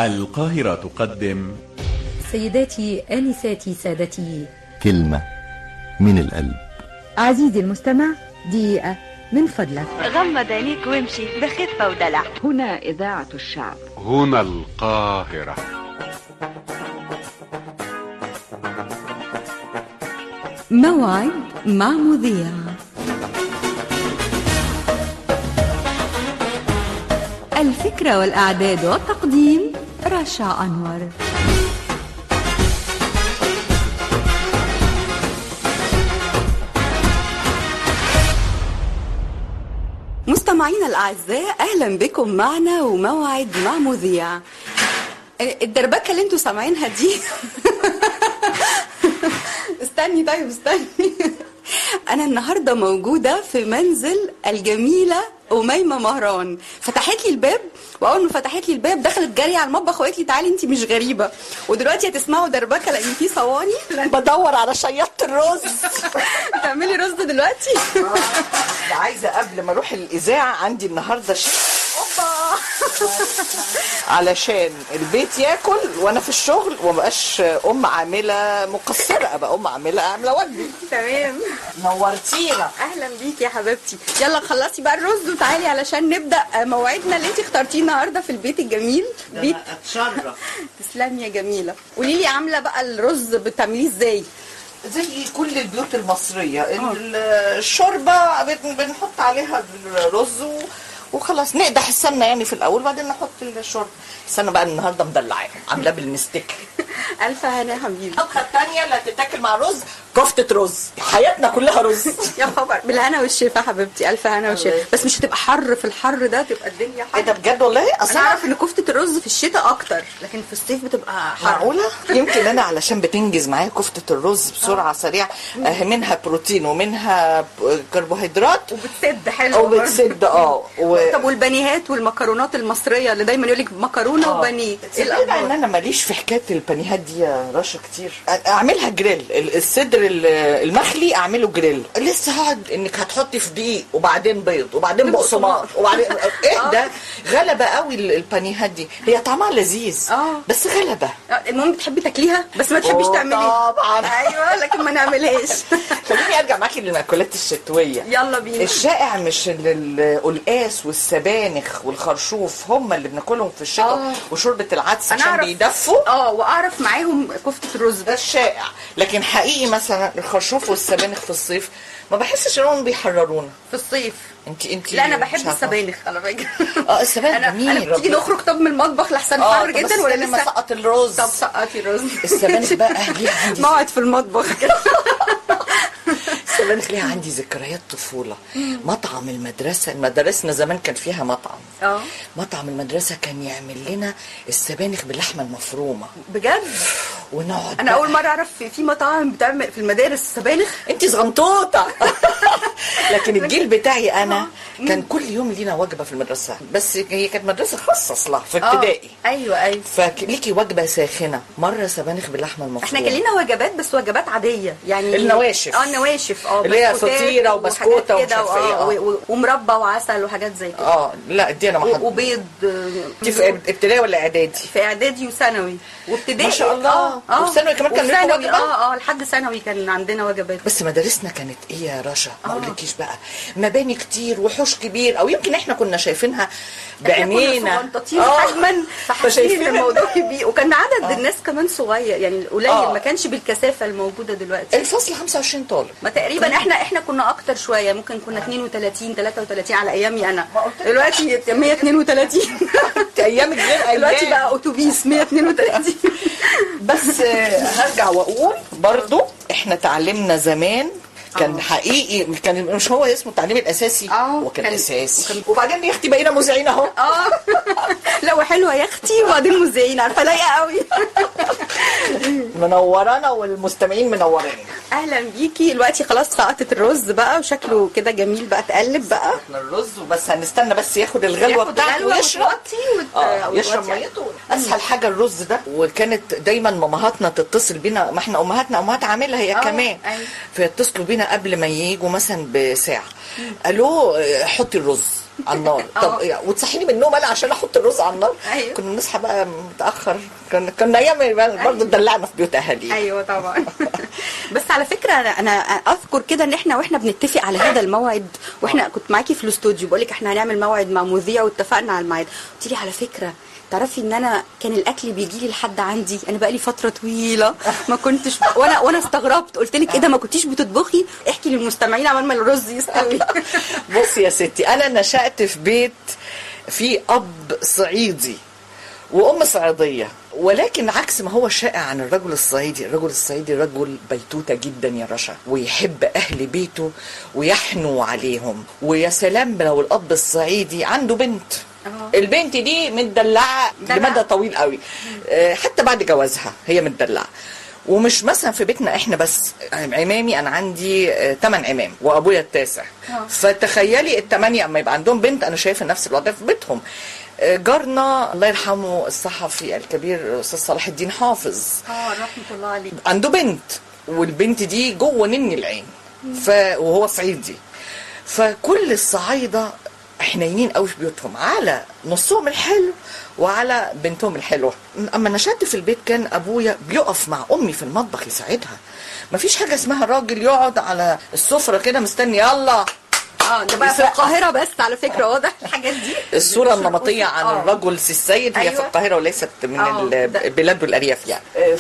القاهرة تقدم سيداتي آنساتي سادتي كلمة من القلب عزيزي المستمع دقيقة من فضلك غمض عينيك وامشي بخفة ودلع هنا إذاعة الشعب هنا القاهرة موعد مع مذيع الفكرة والإعداد والتقديم رشا أنور مستمعينا الأعزاء أهلا بكم معنا وموعد مع مذيع الدربكة اللي انتوا سامعينها دي استني طيب استني أنا النهاردة موجودة في منزل الجميلة أميمة مهران فتحت لي الباب وأول ما فتحت لي الباب دخلت جري على المطبخ وقالت لي تعالي أنت مش غريبة ودلوقتي هتسمعوا دربكة لأن في صواني بدور على شياط الرز تعملي رز دلوقتي عايزه قبل ما اروح الاذاعه عندي النهارده شيء اوبا علشان البيت ياكل وانا في الشغل وما بقاش ام عامله مقصره ابقى ام عامله عامله واجبي تمام نورتينا اهلا بيك يا حبيبتي يلا خلصي بقى الرز وتعالي علشان نبدا موعدنا اللي انت اخترتيه النهارده في البيت الجميل بيت اتشرف تسلمي يا جميله قولي لي عامله بقى الرز بتعمليه ازاي زي كل البيوت المصريه ال- الشوربه بن- بنحط عليها الرز و- وخلاص نقدح السمنه يعني في الاول بعدين نحط الشوربه السمنه بقى النهارده مدلعاها عاملاه بالمستك الف هنا يا حبيبي الطبخه الثانيه اللي هتتاكل مع رز كفته رز حياتنا كلها رز يا خبر بالهنا والشفا يا حبيبتي الف هنا والشفا بس مش هتبقى حر في الحر ده تبقى الدنيا ايه ده حر بجد والله انا اصلا اعرف ان كفته الرز في الشتاء اكتر لكن في الصيف بتبقى حر معقولة؟ يمكن أنا علشان بتنجز معايا كفتة الرز بسرعة سريعة آه، منها بروتين ومنها ب- كربوهيدرات وبتسد حلو أو برضه. بتسد اه و... طب والبانيهات والمكرونات المصريه اللي دايما يقول لك مكرونه وبانيه ايه تصدقي بقى ان الاخبار انا ماليش في حكايه البانيهات دي يا رشا كتير اعملها جريل ال- الصدر ال- المخلي اعمله جريل لسه هقعد انك هتحطي في دقيق وبعدين بيض وبعدين بقسماط وبعدين ايه ده غلبه قوي ال- البانيهات دي هي طعمها لذيذ آه. بس غلبه آه، المهم بتحبي تاكليها بس ما تحبيش أوه، تعمليها طبعاً. ايوه لكن ما نعملهاش خليني ارجع معاكي للمأكولات الشتويه يلا بينا الشائع مش ال- القلقاس والسبانخ والخرشوف هم اللي بناكلهم في الشتاء آه. وشوربه العدس أنا عشان أعرف- بيدفوا اه واعرف معاهم كفته الرز ده الشائع لكن حقيقي مثلا الخرشوف والسبانخ في الصيف ما بحسش انهم بيحررونا في الصيف انت انت لا انا مش بحب عارفة. السبانخ على فكره اه السبانخ انا جميل انا بتيجي ربنا- نخرج طب من المطبخ لحسن اه حر طب بس جدا ولا لما لسه سقط الرز طب سقطي الرز السبانخ بقى ليها عندي موعد في المطبخ كده السبانخ ليها عندي ذكريات طفوله مطعم المدرسه مدارسنا زمان كان فيها مطعم اه مطعم المدرسه كان يعمل لنا السبانخ باللحمه المفرومه بجد ونقعد انا بقى- اول مره اعرف في- في مطاعم بتعمل في المدارس سبانخ انت صغنطوطه لكن الجيل بتاعي انا كان كل يوم لينا وجبه في المدرسه بس هي كانت مدرسه خاصه اصلا في آه، ابتدائي ايوه ايوه فليكي وجبه ساخنه مره سبانخ باللحمه المفرومه احنا كان لنا وجبات بس وجبات عاديه يعني النواشف. اه النواشف اه اللي هي بسكوتات فطيرة وبسكوتة وحاجات كده ومش عارفة ايه، وآه، آه. و- و- ومربى وعسل وحاجات زي كده اه لا دي انا ما و- حد وبيض انت في ابتدائي ولا اعدادي في اعدادي وثانوي وابتدائي ما شاء الله. اه اه وفي ثانوي كمان كان وفي لكم ثانوي وجبة؟ اه اه لحد ثانوي كان عندنا وجبات بس مدارسنا كانت ايه يا رشا ما آه. اقولكيش بقى مباني كتير وحوش كبير او يمكن احنا كنا شايفينها احنا بعينينا كنا صغنطاطين آه. حجما فحاسين ان فشايفين الموضوع كبير وكان عدد الناس كمان صغير يعني قليل آه. ما كانش بالكثافه الموجوده دلوقتي الفصل 25 طالب ما تقريبا احنا احنا كنا اكتر شويه ممكن كنا 32 33 على ايامي انا دلوقتي 132 ايامك غير دلوقتي ايام بقى اتوبيس 132 بس آه، هرجع واقول برضو احنا تعلمنا زمان كان آه. حقيقي كان مش هو اسمه التعليم الاساسي آه، هو كان كان- اساسي وكان- وبعدين يا اختي بقينا مذيعين اهو اه لا وحلوه يا اختي وبعدين مذيعين عارفه لايقه قوي منورانا والمستمعين منورين اهلا بيكي دلوقتي خلاص سقطت الرز بقى وشكله كده جميل بقى تقلب بقى احنا الرز وبس هنستنى بس ياخد الغلوه ياخد بتاعته غلوة ويشرب وتوطي وت- اه وتوطي يشرب عليه. ميته اسهل حاجه الرز ده وكانت دايما مامهاتنا تتصل بينا ما احنا امهاتنا امهات عامله هي آه، كمان أيوة. فيتصلوا بينا قبل ما يجوا مثلا بساعه الو آه، حطي الرز على النار آه. طب يعني وتصحيني من النوم انا عشان احط الرز على النار أيوة. كنا نصحى بقى متاخر كنا كنا ايام برضه دلعنا في بيوت اهالي ايوه طبعا بس على فكره انا أنا اذكر كده ان احنا واحنا بنتفق على هذا الموعد واحنا كنت معاكي في الاستوديو بقول لك احنا هنعمل موعد مع مذيع واتفقنا على الميعاد قلت لي على فكره تعرفي ان انا كان الاكل بيجي لي لحد عندي انا بقى لي فتره طويله ما كنتش ب... وانا وانا استغربت قلت لك ايه ده ما كنتيش بتطبخي احكي للمستمعين عمال ما الرز يستوي بصي يا ستي انا نشأت في بيت في اب صعيدي وام صعيديه ولكن عكس ما هو شائع عن الرجل الصعيدي الرجل الصعيدي رجل بيتوتة جدا يا رشا ويحب أهل بيته ويحنو عليهم ويا سلام لو الأب الصعيدي عنده بنت آه. البنت دي متدلعة دلع. لمدى طويل قوي آه، حتى بعد جوازها هي متدلعة ومش مثلا في بيتنا احنا بس عمامي انا عندي ثمان عمام وابويا التاسع آه. فتخيلي الثمانيه اما يبقى عندهم بنت انا شايفه نفس الوضع في بيتهم آه، جارنا الله يرحمه الصحفي الكبير استاذ صلاح الدين حافظ اه رحمه الله عليك عنده بنت والبنت دي جوه نني العين ف... وهو صعيدي فكل الصعايده حنينين قوي في بيوتهم على نصهم الحلو وعلى بنتهم الحلوه اما نشأت في البيت كان ابويا بيقف مع امي في المطبخ يساعدها مفيش حاجه اسمها راجل يقعد على السفره كده مستني يلا اه ده بقى في القاهره بس على فكره واضح الحاجات دي الصورة النمطية عن آه. الرجل سي السيد هي أيوة. في القاهرة وليست من آه، ده- البلاد والأرياف يعني آه،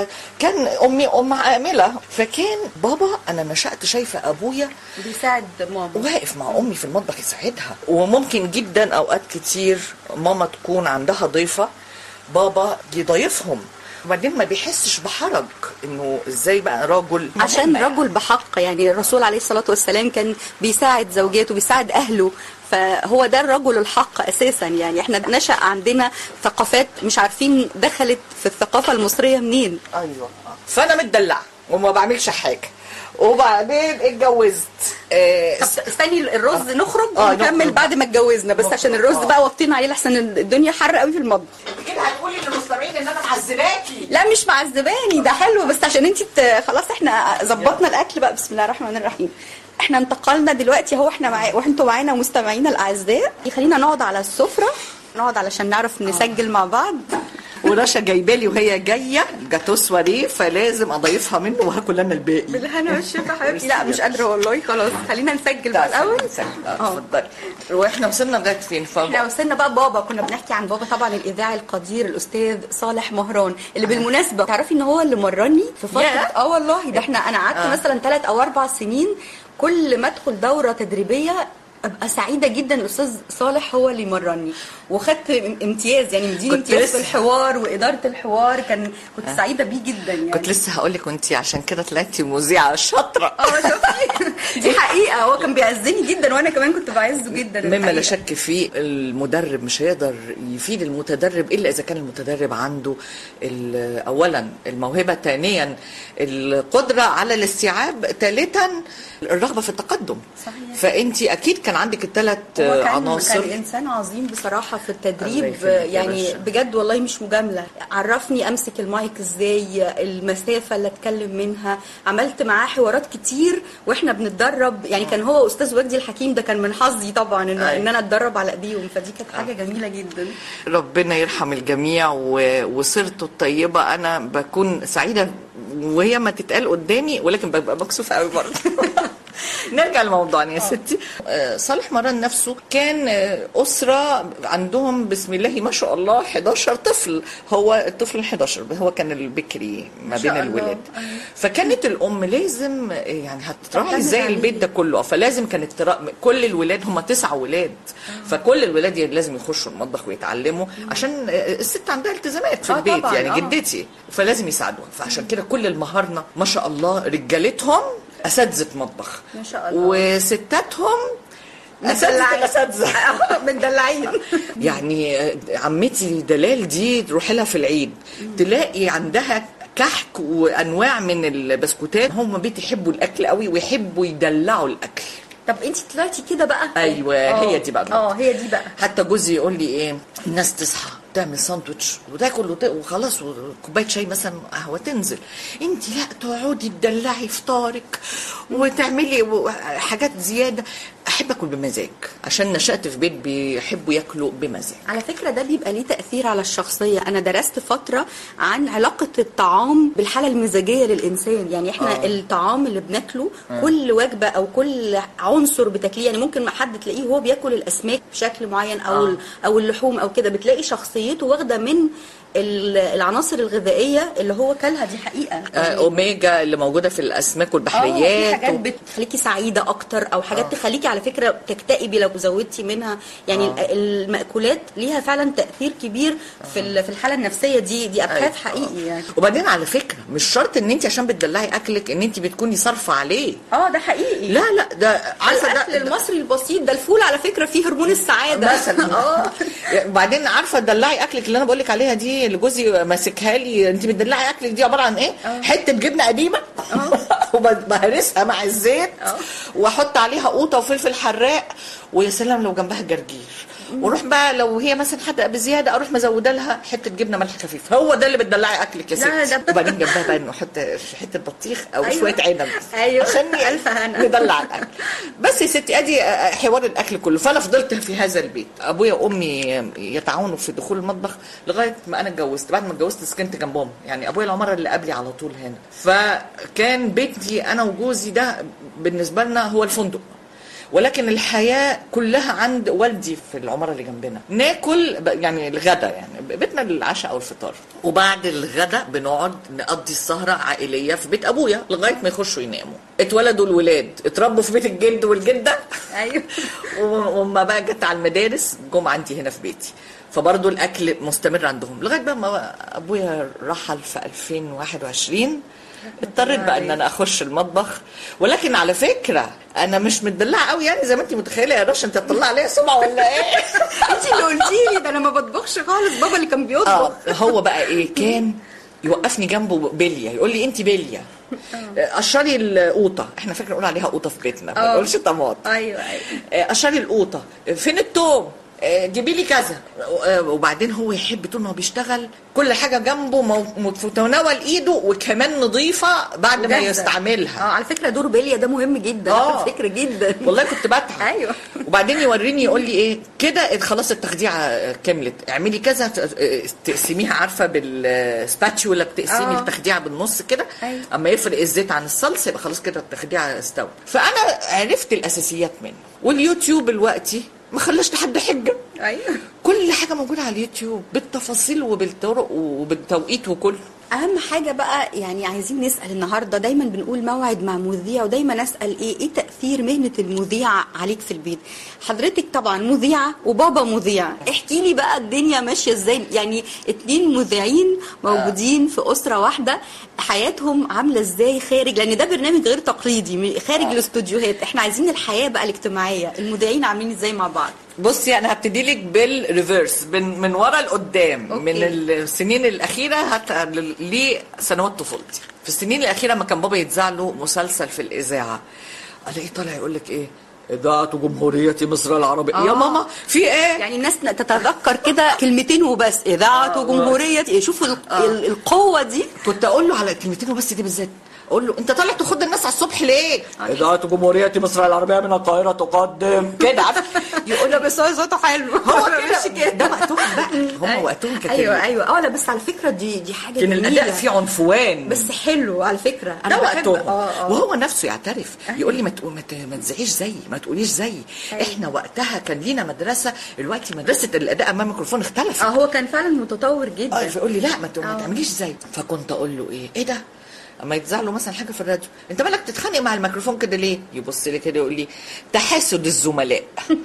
فكان أمي أم عاملة فكان بابا أنا نشأت شايفة أبويا بيساعد ماما واقف مع امي في المطبخ يساعدها وممكن جدا اوقات كتير ماما تكون عندها ضيفه بابا يضيفهم وبعدين ما بيحسش بحرج انه ازاي بقى راجل عشان مهم. رجل بحق يعني الرسول عليه الصلاة والسلام كان بيساعد زوجاته بيساعد أهله فهو ده الرجل الحق أساسا يعني احنا نشأ عندنا ثقافات مش عارفين دخلت في الثقافة المصرية منين ايوه فانا متدلعه وما بعملش حاجه وبعدين اتجوزت آه، طب استني الرز نخرج آه، ونكمل نخرج. بعد ما اتجوزنا بس نخرج، عشان الرز آه. بقى وطين عليه لحسن الدنيا حر قوي في المطبخ كده هتقولي للمستمعين ان انا معذباكي لا مش معذباني ده حلو بس عشان انت خلاص احنا ظبطنا الاكل بقى بسم الله الرحمن الرحيم احنا انتقلنا دلوقتي اهو احنا معا وانتوا معانا مستمعينا الاعزاء خلينا نقعد على السفره نقعد علشان نعرف نسجل مع بعض ورشا جايبالي وهي جايه جاتو سواريه فلازم اضيفها منه وهاكل انا الباقي بالهنا والشفا حبيبتي لا مش قادره والله خلاص خلينا نسجل بقى الاول اه اه اتفضلي واحنا وصلنا لغايه فين ف... احنا وصلنا بقى بابا كنا بنحكي عن بابا طبعا الاذاعي القدير الاستاذ صالح مهران اللي بالمناسبه تعرفي ان هو اللي مرني في فتره ياه. اه والله ده احنا انا قعدت آه. مثلا ثلاث او اربع سنين كل ما ادخل دوره تدريبيه ابقى سعيده جدا الاستاذ صالح هو اللي مرني وخدت ام- امتياز يعني مديني كنت امتياز لسه- في الحوار واداره الحوار كان كنت سعيده بيه جدا يعني كنت لسه هقول لك وانت عشان كده طلعتي مذيعه شاطره اه شفتي دي حقيقه هو كان بيعزني جدا وانا كمان كنت بعزه جدا مما لا الحقيقة. شك فيه المدرب مش هيقدر يفيد المتدرب الا اذا كان المتدرب عنده ال- اولا الموهبه ثانيا القدره على الاستيعاب ثالثا الرغبه في التقدم صحيح. فانت اكيد كان عندك الثلاث هو كان عناصر كان انسان عظيم بصراحه في الله التدريب يخليك يا يعني باشا. بجد والله مش مجامله عرفني امسك المايك ازاي المسافه اللي اتكلم منها عملت معاه حوارات كتير واحنا بنتدرب يعني كان هو استاذ وجدي الحكيم ده كان من حظي طبعا ان, أيوة. إن انا اتدرب على ايديهم فدي كانت حاجه جميله جدا ربنا يرحم الجميع و- وسيرته الطيبة أنا بكون سعيدة وهي ما تتقال قدامي ولكن ببقى مكسوفة قوي برضه نرجع لموضوعنا يا ستي آه، صالح مران نفسه كان آه، أسرة عندهم بسم الله ما شاء الله 11 طفل هو الطفل ال 11 هو كان البكري ما شاء بين الله. الولاد فكانت الأم لازم آه، يعني هتراعي تعتمد ازاي عليه. البيت ده كله فلازم كانت ترا... كل الولاد هم تسعة ولاد فكل الولاد لازم يخشوا المطبخ ويتعلموا عشان الست عندها التزامات في آه البيت طبعاً، يعني آه. جدتي فلازم يساعدوها فعشان كده كل المهارنا ما شاء الله رجالتهم اساتذه مطبخ ما شاء الله. وستاتهم اساتذه الاساتذه مدلعين يعني عمتي دلال دي تروحي لها في العيد تلاقي عندها كحك وانواع من البسكوتات هم بيت يحبوا الاكل قوي ويحبوا يدلعوا الاكل طب انت طلعتي كده بقى أيوة، آه. هي دي بقى اه هي دي بقى حتى جوزي يقول لي ايه الناس تصحى تعمل ساندوتش وتاكل وت- وخلاص وكوبايه شاي مثلا قهوه تنزل انت لا تقعدي تدلعي فطارك وتعملي و- حاجات زياده احب اكل بمزاج عشان نشأت في بيت بيحبوا ياكلوا بمزاج على فكرة ده بيبقى ليه تأثير على الشخصية أنا درست فترة عن علاقة الطعام بالحالة المزاجية للإنسان يعني إحنا آه. آه. الطعام اللي بناكله كل وجبة أو كل عنصر بتاكليه يعني ممكن ما حد تلاقيه وهو بياكل الأسماك بشكل معين أو آه. آه. أو اللحوم أو كده بتلاقي شخصيته واخدة من ال- العناصر الغذائية اللي هو كلها دي حقيقة آه، اوميجا اللي موجوده في الاسماك اه في والبحريات حاجات و- بتخليكي سعيده اكتر او حاجات تخليكي على فكره تكتئبي لو زودتي منها يعني آه. المأكولات ليها فعلا تأثير كبير في ال- في الحاله النفسيه دي دي ابحاث أيوة. حقيقي يعني وبعدين على فكره مش شرط ان انت عشان بتدلعي اكلك ان انت بتكوني صارفه عليه اه ده حقيقي لا لا ده عارفه الاكل ده المصري البسيط ده الفول على فكره فيه هرمون السعاده مثلا اه وبعدين عارفه تدلعي اكلك اللي انا بقول لك عليها دي اللي جوزي ماسكها لي انت بتدلعي اكلك دي عباره عن ايه؟ حته جبنه قديمه وبهرسها مع الزيت واحط عليها قوطه وفلفل حراق ويا سلام لو جنبها جرجير واروح بقى لو هي مثلا حادقه بزياده اروح مزوده لها حته جبنه ملح خفيف هو ده اللي بتدلعي اكلك يا لا، ستي ده- وبعدين جنبها بقى نحط حته بطيخ او أيوة. شويه عنب أيوة. عشان ألف هنا. ندلع الاكل بس يا ستي ادي حوار الاكل كله فانا فضلت في هذا البيت ابويا وامي يتعاونوا في دخول المطبخ لغايه ما انا اتجوزت بعد ما اتجوزت سكنت جنبهم يعني ابويا العماره اللي قبلي على طول هنا فكان بيتي انا وجوزي ده بالنسبه لنا هو الفندق ولكن الحياة كلها عند والدي في العمارة اللي جنبنا ناكل ب- يعني الغدا يعني بيتنا العشاء أو الفطار وبعد الغدا بنقعد نقضي السهرة عائلية في بيت أبويا لغاية ما يخشوا يناموا اتولدوا الولاد اتربوا في بيت الجد والجدة ايوه وما بقى جت على المدارس جم عندي هنا في بيتي فبرضه الاكل مستمر عندهم لغايه بقى ما ابويا رحل في 2021 اضطريت بقى ان انا اخش المطبخ ولكن على فكره انا مش متدلعه قوي يعني زي ما انت متخيله يا رشا انت هتطلع عليا سمعه ولا ايه انت اللي قلتي لي ده انا ما بطبخش خالص بابا اللي كان بيطبخ اه هو بقى ايه كان يوقفني جنبه بليه يقول لي انت بليه قشري القوطه احنا فاكر نقول عليها قوطه في بيتنا ما اه. نقولش طماطم ايوه ايوه آه، قشري القوطه فين التوم آه، جيبي لي كذا آه، وبعدين هو يحب طول ما هو بيشتغل كل حاجه جنبه مو- متناول ايده وكمان نظيفه بعد ما جاهزة. يستعملها اه على فكره دور بليا ده مهم جدا آه. على فكره جدا والله كنت بتعب أيوة. وبعدين يوريني يقول لي ايه كده خلاص التخديعه كملت اعملي كذا ت- تقسميها عارفه بالسباتشولا بتقسمي آه. التخديعه بالنص كده أيوة. اما يفرق الزيت عن الصلصه يبقى خلاص كده التخديعه استوت فانا عرفت الاساسيات منه واليوتيوب دلوقتي ما خلاش لحد حجه ايوه كل حاجه موجوده على اليوتيوب بالتفاصيل وبالطرق وبالتوقيت وكله اهم حاجه بقى يعني عايزين نسال النهارده دايما بنقول موعد مع مذيع ودايما اسال ايه ايه تاثير مهنه المذيع عليك في البيت حضرتك طبعا مذيعه وبابا مذيع احكي لي بقى الدنيا ماشيه ازاي يعني اتنين مذيعين موجودين في اسره واحده حياتهم عامله ازاي خارج لان ده برنامج غير تقليدي م- خارج الاستوديوهات احنا عايزين الحياه بقى الاجتماعيه المذيعين عاملين ازاي مع بعض بصي انا هبتدي لك بالريفرس من من ورا لقدام أوكي. من السنين الاخيره هت لسنوات طفولتي في السنين الاخيره ما كان بابا يتذاع له مسلسل في الاذاعه الاقيه طالع يقول لك ايه اذاعه جمهوريه مصر العربيه آه. يا ماما في ايه يعني الناس تتذكر كده كلمتين وبس اذاعه جمهوريه شوفوا ال- ال- القوه دي كنت اقول له على كلمتين وبس دي بالذات اقول له انت طالع تخد الناس على الصبح ليه؟ اذاعه جمهوريه مصر العربيه من القاهره تقدم كده عارف يقول لا بس هو صوته حلو هو مش كده ده وقتهم بقى هم وقتهم كانت ايوه ال- ايوه اه لا بس على فكره دي دي حاجه كان جميله الاداء فيه عنفوان بس حلو على فكره ده انا بحب وقتهم اه اه وهو نفسه يعترف يقول لي ما تقول ما ت- ما تزعيش زيي ما تقوليش زيي احنا وقتها كان لينا مدرسه دلوقتي مدرسه الاداء امام الميكروفون اختلفت اه هو كان فعلا متطور اه جدا فيقول لي لا ما ت- ما آه. تعمليش زي فكنت اقول له ايه ايه ده اما يتذاع له مثلا حاجه في الراديو انت مالك تتخانق مع الميكروفون كده ليه يبص لي كده يقول لي تحاسد الزملاء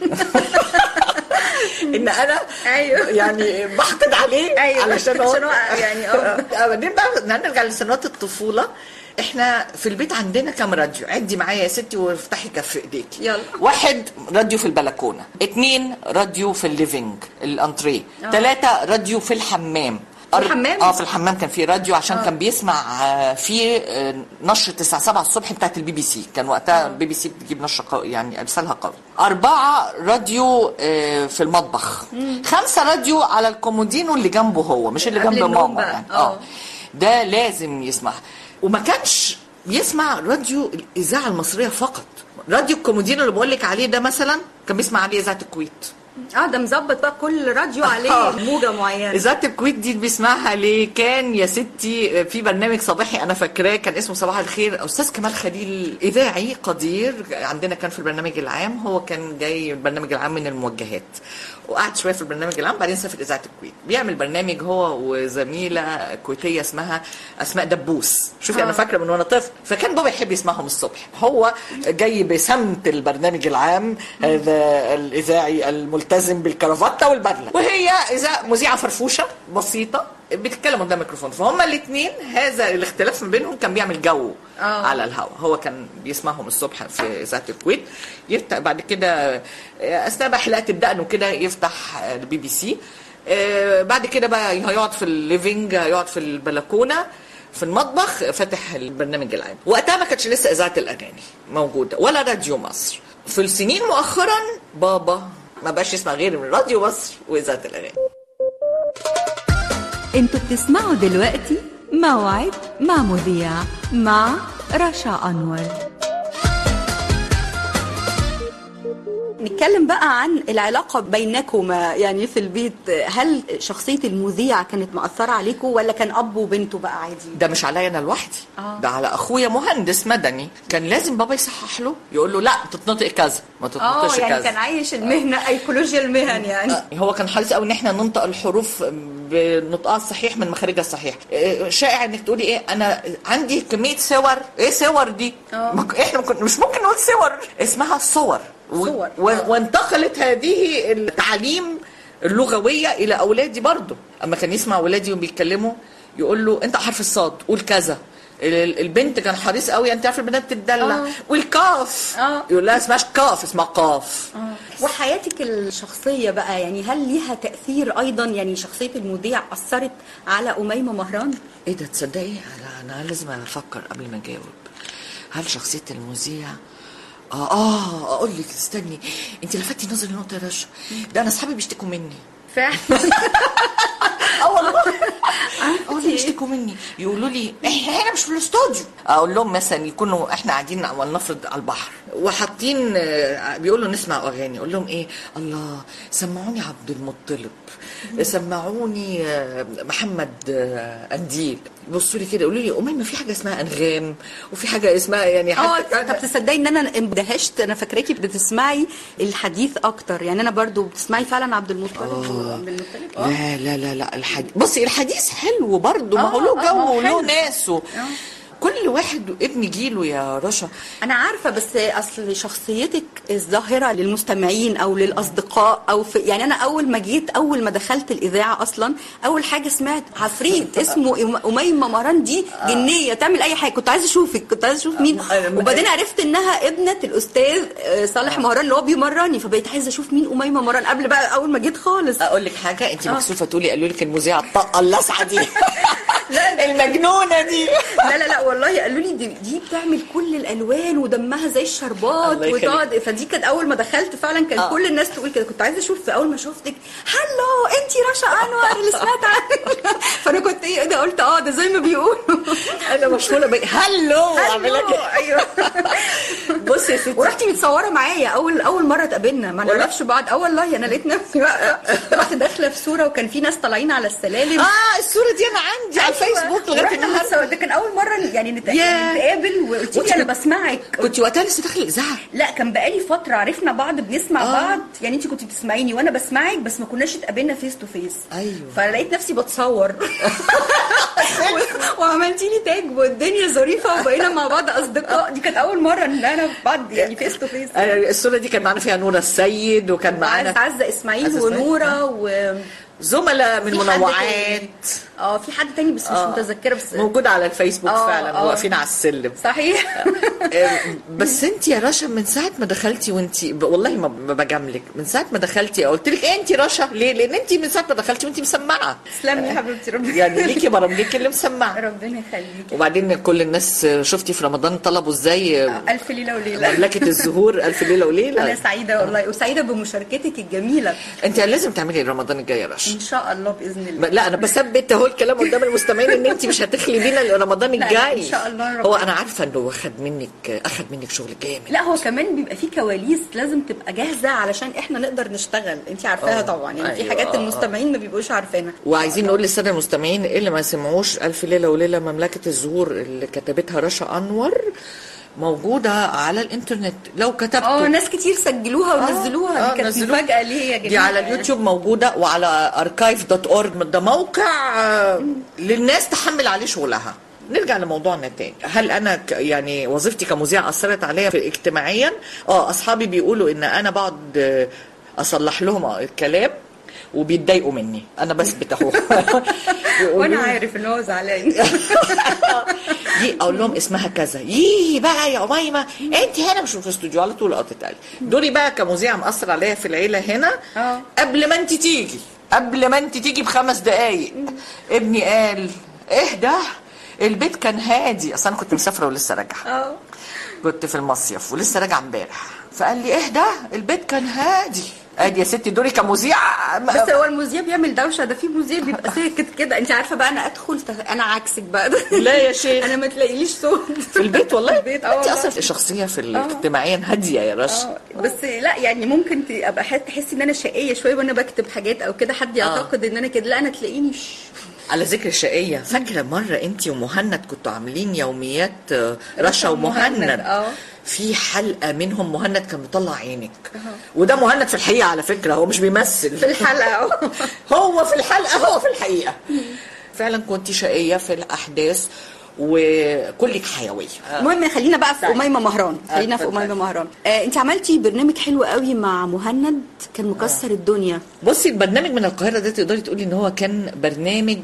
ان انا أيوه. يعني بحقد عليه أيوه. علشان هو عشان هو يعني اه. بعدين بقى نرجع لسنوات الطفوله احنا في البيت عندنا كام راديو عدي معايا يا ستي وافتحي كف ايديكي يلا. واحد راديو في البلكونه اتنين راديو في الليفينج الانتريه ثلاثة راديو في الحمام في الحمام؟ اه في الحمام كان في راديو عشان كان بيسمع آه، في آه، نشرة الساعة 7 الصبح بتاعت البي بي سي كان وقتها البي بي سي بتجيب نشرة قوي يعني ارسالها قوي أربعة راديو آه، في المطبخ خمسة راديو على الكومودينو اللي جنبه هو مش اللي قبل جنب النوم ماما بقى. يعني آه. اه ده لازم يسمع وما كانش يسمع راديو الإذاعة المصرية فقط راديو الكومودين اللي بقول لك عليه ده مثلا كان بيسمع عليه اذاعه الكويت اه ده مظبط بقى كل راديو عليه آه. موجه معينه اذاعه الكويت دي بيسمعها ليه كان يا ستي في برنامج صباحي انا فاكراه كان اسمه صباح الخير استاذ كمال خليل اذاعي قدير عندنا كان في البرنامج العام هو كان جاي البرنامج العام من الموجهات وقعد شويه في البرنامج العام بعدين سافر اذاعه الكويت بيعمل برنامج هو وزميله كويتيه اسمها اسماء دبوس شوفي انا فاكره من وانا طفل فكان بابا يحب يسمعهم الصبح هو جاي بسمت البرنامج العام هذا الاذاعي الملتزم بالكرافته والبدله وهي اذا مذيعه فرفوشه بسيطه بتتكلم قدام الميكروفون فهم الاثنين هذا الاختلاف ما بينهم كان بيعمل جو آه. على الهواء هو كان بيسمعهم الصبح في اذاعه الكويت يفتح بعد كده اثناء بقى حلقه الدقن وكده يفتح البي بي سي آه، بعد كده بقى هيقعد في الليفينج هيقعد في البلكونه في المطبخ فاتح البرنامج العام وقتها ما كانتش لسه اذاعه الاغاني موجوده ولا راديو مصر في السنين مؤخرا بابا ما بقاش يسمع غير من راديو مصر واذاعه الاغاني انتوا بتسمعوا دلوقتي موعد مع مذيع مع رشا أنور نتكلم بقى عن العلاقة بينكما يعني في البيت هل شخصية المذيع كانت مأثرة عليكم ولا كان أب وبنته بقى عادي؟ ده مش عليا انا لوحدي آه. ده على اخويا مهندس مدني كان لازم بابا يصحح له يقول له لا تتنطق كذا ما اه تتنطقش يعني كذا كان عايش المهنة ايكولوجيا المهن يعني هو كان حريص قوي ان احنا ننطق الحروف بنطقها الصحيح من مخارجها الصحيح إيه، شائع انك تقولي ايه انا عندي كميه صور ايه صور دي آه. ما ك- احنا ما كن- مش ممكن نقول صور اسمها صور و- صور. و- آه. وانتقلت هذه التعاليم اللغويه الى اولادي برضو اما كان يسمع ولادي وبيتكلموا يقول له انت حرف الصاد قول كذا ال- البنت كان حريص قوي انت عارف البنات بتدلع آه. والكاف آه. يقول لها اسمهاش كاف اسمها قاف وحياتك الشخصية بقى يعني هل ليها تأثير أيضا يعني شخصية المذيع أثرت على أميمة مهران؟ ايه ده تصدقي انا انا لازم افكر قبل ما اجاوب هل شخصيه المذيع اه اه اقول لك استني انت لفتي نظري نقطه يا رشا ده انا اصحابي بيشتكوا مني فعلا اه والله اه والله بيشتكوا مني يقولوا لي احنا هنا مش في الاستوديو اقول لهم مثلا يكونوا احنا قاعدين ولنفرض على البحر وحاطين آه، بيقولوا نسمع اغاني اقول لهم ايه الله سمعوني عبد المطلب سمعوني آه، محمد آه، قنديل يبصوا لي كده يقولوا لي امي في حاجه اسمها انغام وفي حاجه اسمها يعني اه حتى طب تصدقي ان انا اندهشت انا فاكراكي بتسمعي الحديث اكتر يعني انا برضو بتسمعي فعلا عبد المطلب عبد المطلب اه لا لا لا لا الحديث بصي الحديث حلو برضه ما هو له آه، آه، ما هو جو وله حلو. ناسه كل واحد ابن جيله يا رشا انا عارفه بس اصل شخصيتك الظاهره للمستمعين او للاصدقاء او في يعني انا اول ما جيت اول ما دخلت الاذاعه اصلا اول حاجه سمعت عفريت اسمه أم- اميمه مهران دي جنيه تعمل اي حاجه كنت عايزه اشوفك كنت عايزه اشوف مين آه. وبعدين عرفت انها ابنه الاستاذ آه، صالح مهران اللي هو بيمرني فبقيت عايزه اشوف مين اميمه مهران قبل بقى اول ما جيت خالص اقول لك حاجه انت مكسوفه تقولي قالوا لك المذيعه الطاقه اللاسعه دي لا المجنونه دي لا لا لا والله قالوا لي دي, دي بتعمل كل الالوان ودمها زي الشربات الله يخليك. وتقعد فدي كانت اول ما دخلت فعلا كان آه. كل الناس تقول كده كنت عايزه اشوف اول ما شفتك هلو انت رشا انور اللي سمعت عنك فانا كنت ايه ده قلت اه ده زي ما بيقولوا انا مشهوره بي هلو اعمل لك هلو ايوه بصي يا ستي ورحتي متصوره معايا اول اول مره اتقابلنا ما نعرفش بعض اه والله انا لقيت نفسي بقى رحت داخله في صوره وكان في ناس طالعين على السلالم اه الصوره دي انا عندي على الفيسبوك لغايه ورحنا النهارده متصور- ده كان اول مره يعني نت- ياه. نتقابل وقلت لي انا بسمعك كنت وقتها لسه داخله الاذاعه لا كان بقالي فتره عرفنا بعض بنسمع آه. بعض يعني انت كنت بتسمعيني وانا بسمعك بس ما كناش اتقابلنا فيس تو فيس أيوه. فلقيت نفسي بتصور و- وعملتي لي تاج والدنيا ظريفه وبقينا مع بعض اصدقاء دي كانت اول مره ان انا في بعض يعني فيس تو فيس أنا الصوره دي كان معانا فيها نوره السيد وكان معانا عزه اسماعيل عزة إسماعيل. ونوره و زملاء من في حد منوعات تاني. اه في حد تاني بس مش آه. متذكره بس موجوده على الفيسبوك آه، فعلا آه. واقفين على السلم صحيح آه، بس انت يا رشا من ساعه ما دخلتي وانت والله ما ما بجاملك من ساعه ما دخلتي قلت لك ايه انت رشا ليه لان انت من ساعه ما دخلتي وانت مسمعه تسلمي يا حبيبتي ربنا يعني ليكي برامجك اللي مسمعه ربنا يخليكي وبعدين كل الناس شفتي في رمضان طلبوا ازاي الف ليله وليله مملكه الزهور الف ليله انا وليله سعيده والله وسعيده بمشاركتك الجميله انت لازم تعملي رمضان الجاي يا رشا ان شاء الله باذن الله لا انا بثبت اهو الكلام قدام المستمعين ان انت مش هتخلي بينا رمضان لا، الجاي إن شاء الله ربنا. هو انا عارفه انه واخد منك اخد منك شغل جامد لا هو كمان بيبقى فيه كواليس لازم تبقى جاهزه علشان احنا نقدر نشتغل انت عارفاها آه. طبعا يعني في أيوة، حاجات آه، المستمعين ما بيبقوش عارفينها وعايزين نقول للساده المستمعين اللي ما سمعوش الف ليله وليله مملكه الزهور اللي كتبتها رشا انور موجوده على الانترنت لو اه كتبتوا ناس كتير سجلوها ونزلوها آه، دي كانت نزلوها. مفاجاه ليه يا جماعه دي على اليوتيوب موجوده وعلى اركايف دوت اورج ده موقع آه، للناس تحمل عليه شغلها نرجع لموضوعنا تاني هل انا ك يعني وظيفتي كمذيع اثرت عليا في اجتماعيا اه اصحابي بيقولوا ان انا بقعد آه، اصلح لهم الكلام وبيتضايقوا مني انا بثبت اهو وانا عارف ان هو زعلان دي اقول لهم اسمها كذا يي بقى يا اميمه انت هنا مش في الاستوديو على طول اه تتقال دوري بقى كمذيع مأثر عليا في العيله هنا اه. قبل ما انت تيجي قبل ما انت تيجي بخمس دقايق ابني قال اهدى البيت كان هادي اصل انا كنت مسافره ولسه راجعه اه كنت في المصيف ولسه راجعه امبارح فقال لي اهدى البيت كان هادي ادي يا ستي دوري كمذيع بس هو المذيع بيعمل دوشه ده في مذيع بيبقى ساكت كده انت عارفه بقى انا ادخل ت- انا عكسك بقى لا يا شيخ انا ما تلاقيليش صوت في البيت والله البيت اه انت والله. اصلا شخصيه في الاجتماعيا هاديه يا رشا اه بس لا يعني ممكن ابقى حت- تحسي ان انا شقيه شويه وانا بكتب حاجات او كده حد يعتقد ان انا كده لا انا تلاقيني ش... على ذكر الشقية فاكرة مرة انت ومهند كنتوا عاملين يوميات آه، رشا ومهند ومهند، اه. في حلقة منهم مهند كان مطلع عينك وده مهند في الحقيقة على فكرة هو مش بيمثل في الحلقه اه هو في الحلقة هو في الحقيقة فعلا كنت شقية في الأحداث وكلك حيوية المهم خلينا بقى في اميمه مهران خلينا في اتفضلي. اميمه مهران آه انت عملتي برنامج حلو قوي مع مهند كان مكسر الدنيا بصي البرنامج من القاهرة ده تقدري تقولي ان هو كان برنامج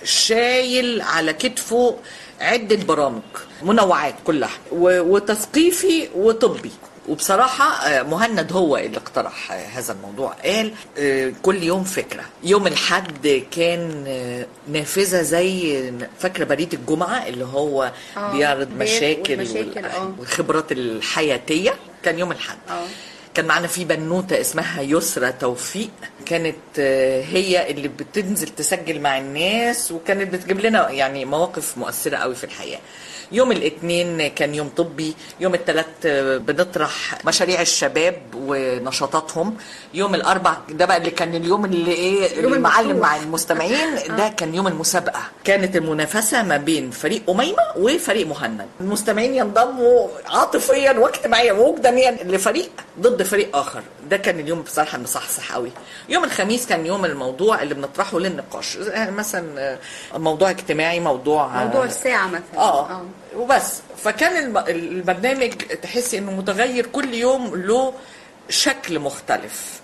شايل على كتفه عدة برامج منوعات كلها و- وتثقيفي وطبي وبصراحة آه، مهند هو اللي اقترح آه، هذا الموضوع قال آه، كل يوم فكرة يوم الحد كان آه، نافذة زي فاكرة بريد الجمعة اللي هو آه، بيعرض بيت مشاكل والمشاكل، وال- آه. والخبرات الحياتية كان يوم الحد اه كان معنا في بنوتة اسمها يسرى توفيق كانت آه، هي اللي بتنزل تسجل مع الناس وكانت بتجيب لنا يعني مواقف مؤثرة قوي في الحياة يوم الاثنين كان يوم طبي يوم الثلاث بنطرح مشاريع الشباب ونشاطاتهم يوم الاربع ده بقى اللي كان اليوم اللي ايه يوم المعلم المفتوح. مع المستمعين ده كان يوم المسابقه كانت المنافسه ما بين فريق اميمه وفريق مهند المستمعين ينضموا عاطفيا واجتماعيا ووجدانيا لفريق ضد فريق اخر ده كان اليوم بصراحه مصحصح قوي يوم الخميس كان يوم الموضوع اللي بنطرحه للنقاش يعني مثلا آه، موضوع اجتماعي موضوع موضوع آه، الساعه مثلا اه وبس فكان الم- البرنامج تحسي انه متغير كل يوم له شكل مختلف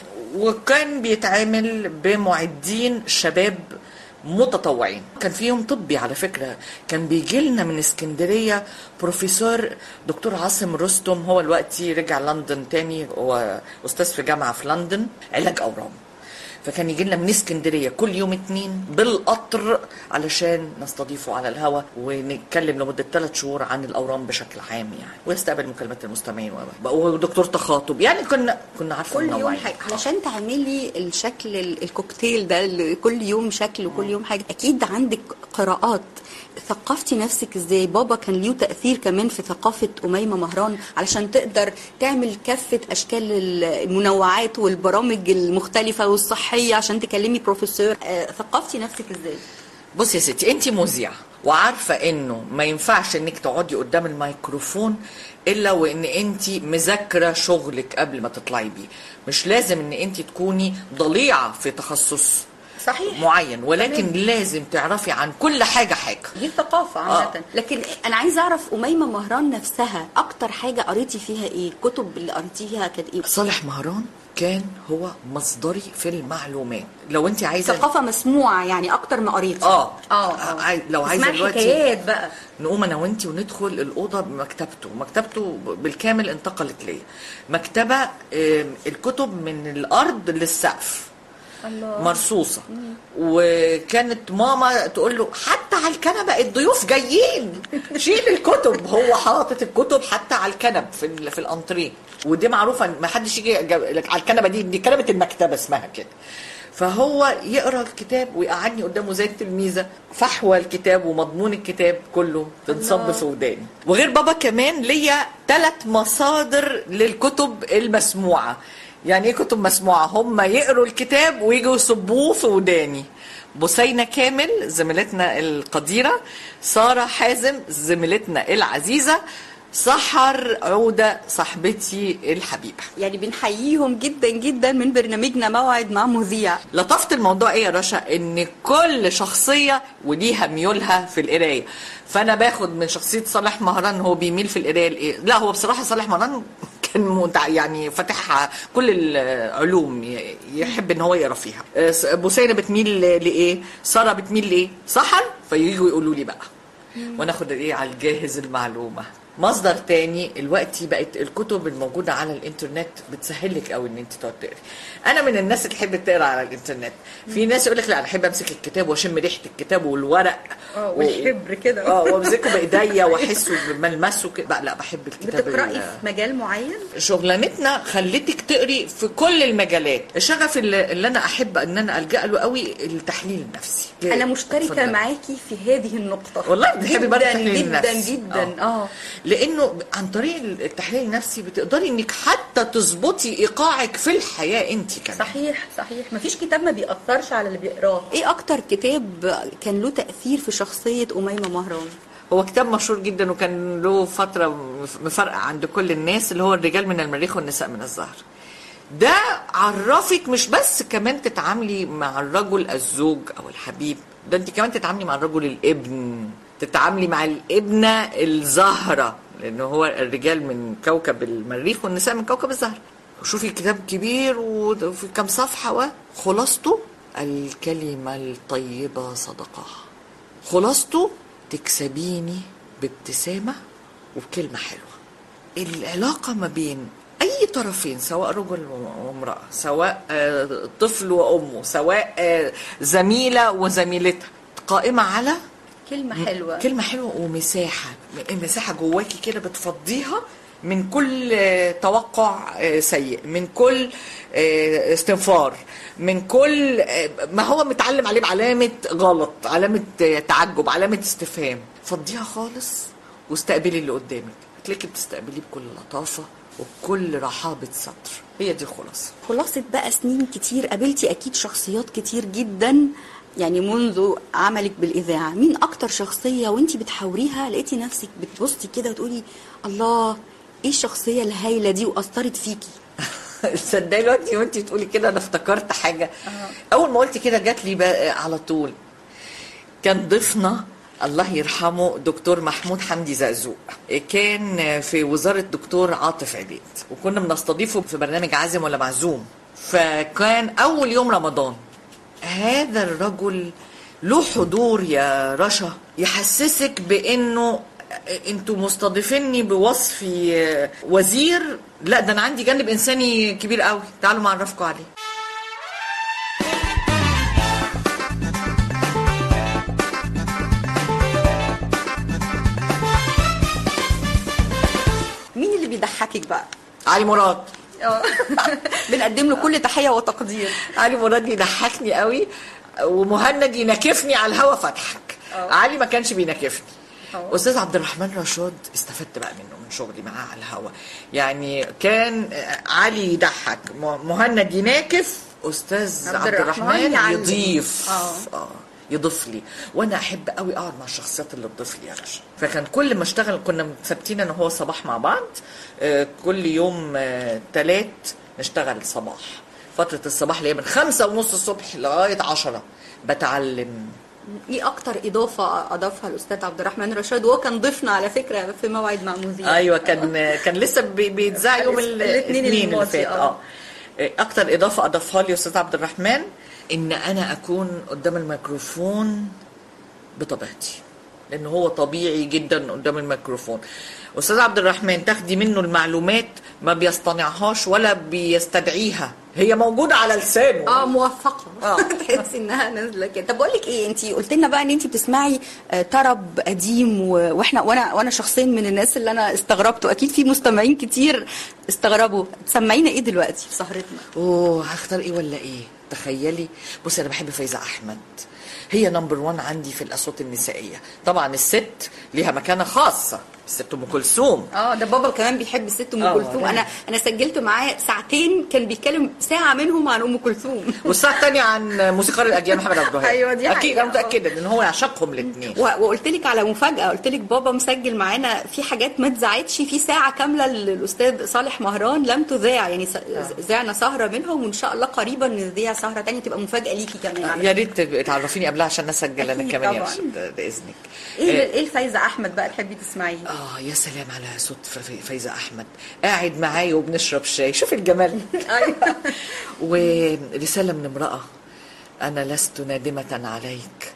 وكان بيتعامل بمعدين شباب متطوعين كان في يوم طبي على فكرة كان بيجي لنا من اسكندرية بروفيسور دكتور عاصم رستم هو دلوقتي رجع لندن تاني هو أستاذ في جامعة في لندن علاج أورام فكان يجي لنا من اسكندريه كل يوم اتنين بالقطر علشان نستضيفه على الهوا ونتكلم لمده ثلاث شهور عن الاورام بشكل عام يعني ويستقبل مكالمات المستمعين و- ودكتور تخاطب يعني كنا كنا عارفه كل يوم منوعين. حاجه علشان تعملي الشكل ال- الكوكتيل ده اللي كل يوم شكل وكل يوم حاجه اكيد عندك قراءات ثقفتي نفسك ازاي بابا كان له تاثير كمان في ثقافه اميمه مهران علشان تقدر تعمل كافه اشكال المنوعات والبرامج المختلفه والصحيه عشان تكلمي بروفيسور آه، ثقفتي نفسك ازاي بصي يا ستي انت مذيعه وعارفه انه ما ينفعش انك تقعدي قدام الميكروفون الا وان انت مذاكره شغلك قبل ما تطلعي بيه مش لازم ان انت تكوني ضليعه في تخصص صحيح معين ولكن لازم تعرفي عن كل حاجه حاجه دي الثقافة عامة آه. لكن أنا عايزة أعرف أميمة مهران نفسها أكتر حاجة قريتي فيها إيه؟ الكتب اللي قريتيها كانت إيه؟ صالح مهران كان هو مصدري في المعلومات لو انت عايزه ثقافة مسموعة يعني أكتر ما قريتي اه اه اه عاي- لو عايزه اسمها دلوقتي حكايات بقى نقوم انا وانتي وندخل الاوضه بمكتبته مكتبته بالكامل انتقلت ليا مكتبه آم، الكتب من الارض للسقف الله مرصوصه وكانت ماما تقول له حتى على الكنبه الضيوف جايين شيل الكتب هو حاطط الكتب حتى على الكنب في ال- في الانتريه ودي معروفه ما حدش يجي جاب- على الكنبه دي دي كنبه المكتبه اسمها كده فهو يقرا الكتاب ويقعدني قدامه زي التلميذه فحوى الكتاب ومضمون الكتاب كله تنصب في وداني وغير بابا كمان ليا ثلاث مصادر للكتب المسموعه يعني ايه كتب مسموعه هم يقروا الكتاب ويجوا يصبوه في وداني بثينة كامل زميلتنا القديرة سارة حازم زميلتنا العزيزة سحر عودة صاحبتي الحبيبة يعني بنحييهم جدا جدا من برنامجنا موعد مع مذيع لطفت الموضوع ايه يا رشا ان كل شخصيه وليها ميولها في القرايه فانا باخد من شخصيه صالح مهران هو بيميل في القرايه لايه لا هو بصراحه صالح مهران كان متع... يعني فاتح كل العلوم ي- يحب ان هو يقرا فيها آه، س- بوسينه بتميل لايه ساره بتميل لايه سحر فييجوا يقولوا لي بقى وناخد ايه على الجاهز المعلومه مصدر تاني دلوقتي بقت الكتب الموجوده على الانترنت بتسهل لك قوي ان انت تقعد تقري انا من الناس اللي تحب تقرا على الانترنت في ناس يقول لك لا انا احب امسك الكتاب واشم ريحه الكتاب والورق اه و- والحبر كده. اه وامسكه بايديا واحسه بملمسه كده بقى لا بحب الكتاب بتقرأي ال- في مجال معين؟ شغلانتنا خلتك تقري في كل المجالات الشغف اللي, اللي انا احب ان انا الجا له قوي التحليل النفسي انا مشتركه اتفضل. معاكي في هذه النقطه والله بتحبي برضه جدا التحليل جدا النفسي. جدا اه لانه عن طريق التحليل النفسي بتقدري انك حتى تظبطي ايقاعك في الحياه انت كمان صحيح صحيح مفيش كتاب ما بيأثرش على اللي بيقراه ايه اكتر كتاب كان له تأثير في شخصية أميمة مهران هو كتاب مشهور جدا وكان له فتره مفرقه عند كل الناس اللي هو الرجال من المريخ والنساء من الزهر ده عرفك مش بس كمان تتعاملي مع الرجل الزوج او الحبيب ده انت كمان تتعاملي مع الرجل الابن تتعاملي مع الابنه الزهره لان هو الرجال من كوكب المريخ والنساء من كوكب الزهر شوفي كتاب كبير وفي كام صفحه وخلاصته الكلمه الطيبه صدقه خلاصته تكسبيني بابتسامة وبكلمة حلوة العلاقة ما بين أي طرفين سواء رجل وامرأة سواء آه، طفل وأمه سواء آه، زميلة وزميلتها قائمة على كلمة حلوة كلمة حلوة ومساحة مساحة جواكي كده بتفضيها من كل آه، توقع آه، سيء من كل آه، استنفار من كل آه، ما هو متعلم عليه بعلامة غلط علامة آه، تعجب علامة استفهام فضيها خالص واستقبلي اللي قدامك هتلاقي بتستقبليه بكل لطافة وبكل رحابة صدر هي دي الخلاصة خلاصة بقى سنين كتير قابلتي أكيد شخصيات كتير جدا يعني منذ عملك بالإذاعة مين أكتر شخصية وانتي بتحاوريها لقيتي نفسك بتبصي كده وتقولي الله ايه الشخصية الهايلة دي وأثرت فيكي تصدقي دلوقتي وانت تقولي كده انا افتكرت حاجه اول ما قلت كده جات لي بقى على طول كان ضيفنا الله يرحمه دكتور محمود حمدي زقزوق كان في وزارة دكتور عاطف عبيد وكنا بنستضيفه في برنامج عازم ولا معزوم فكان أول يوم رمضان هذا الرجل له حضور يا رشا يحسسك بأنه انتوا مستضيفيني بوصفي وزير لا ده انا عندي جانب انساني كبير قوي تعالوا ما اعرفكم عليه مين اللي بيضحكك بقى علي مراد بنقدم له كل تحية وتقدير علي مراد يضحكني قوي ومهند ينكفني على الهوا فاضحك علي ما كانش بينكفني استاذ عبد الرحمن رشاد استفدت بقى منه من شغلي معاه على الهوا يعني كان علي يضحك م- مهند يناكف استاذ عبد عبد الرحمن الرحمن يعلم. يضيف آه. اه يضيف لي وانا احب قوي اقعد مع الشخصيات اللي تضيف لي يا رشا فكان كل ما اشتغل كنا ثابتين انا هو صباح مع بعض آه، كل يوم آه، تلات نشتغل صباح فترة الصباح اللي هي من خمسة ونص الصبح لغاية عشرة بتعلم ايه اكتر اضافه اضافها الاستاذ عبد الرحمن رشاد وهو كان ضيفنا على فكره في موعد مع مذيع ايوه كان كان لسه بي- بيتذاع يوم ال- الاثنين الاثنين اللي الماضي، فات آه. اه اكتر اضافه اضافها لي استاذ عبد الرحمن ان انا اكون قدام الميكروفون بطبيعتي لان هو طبيعي جدا قدام الميكروفون استاذ عبد الرحمن تاخدي منه المعلومات ما بيصطنعهاش ولا بيستدعيها هي موجوده على لسانه اه موفقه آه. تحسي انها نازله كده طب بقول لك ايه انت قلت لنا بقى ان انت بتسمعي آه، طرب قديم و- واحنا وانا وانا شخصيا من الناس اللي انا استغربت واكيد في مستمعين كتير استغربوا تسمعينا ايه دلوقتي في سهرتنا اوه هختار ايه ولا ايه تخيلي بصي انا بحب فايزه احمد هي نمبر 1 عندي في الاصوات النسائيه طبعا الست ليها مكانه خاصه الست ام كلثوم اه ده بابا كمان بيحب الست ام آه، كلثوم لا. انا انا سجلت معاه ساعتين كان بيتكلم ساعه منهم عن ام كلثوم والساعه الثانيه عن موسيقار الاجيال محمد عبد الوهاب أيوة، دي اكيد حقيقة. انا متاكده ان هو يعشقهم الاثنين و- وقلت لك على مفاجاه قلت لك بابا مسجل معانا في حاجات ما اتذاعتش في ساعه كامله للاستاذ صالح مهران لم تذاع يعني س- ذعنا سهره منهم وان شاء الله قريبا نذيع سهره تانية تبقى مفاجاه ليكي كمان على يا ريت تعرفيني قبلها عشان اسجل انا أكيد كمان يا طبعاً. رشا باذنك ايه ايه الفايزه احمد بقى تحبي تسمعيه اه يا سلام على صوت ف- ف- فايزه احمد قاعد معايا وبنشرب شاي شوف الجمال ايوه ورساله من امراه انا لست نادمه عليك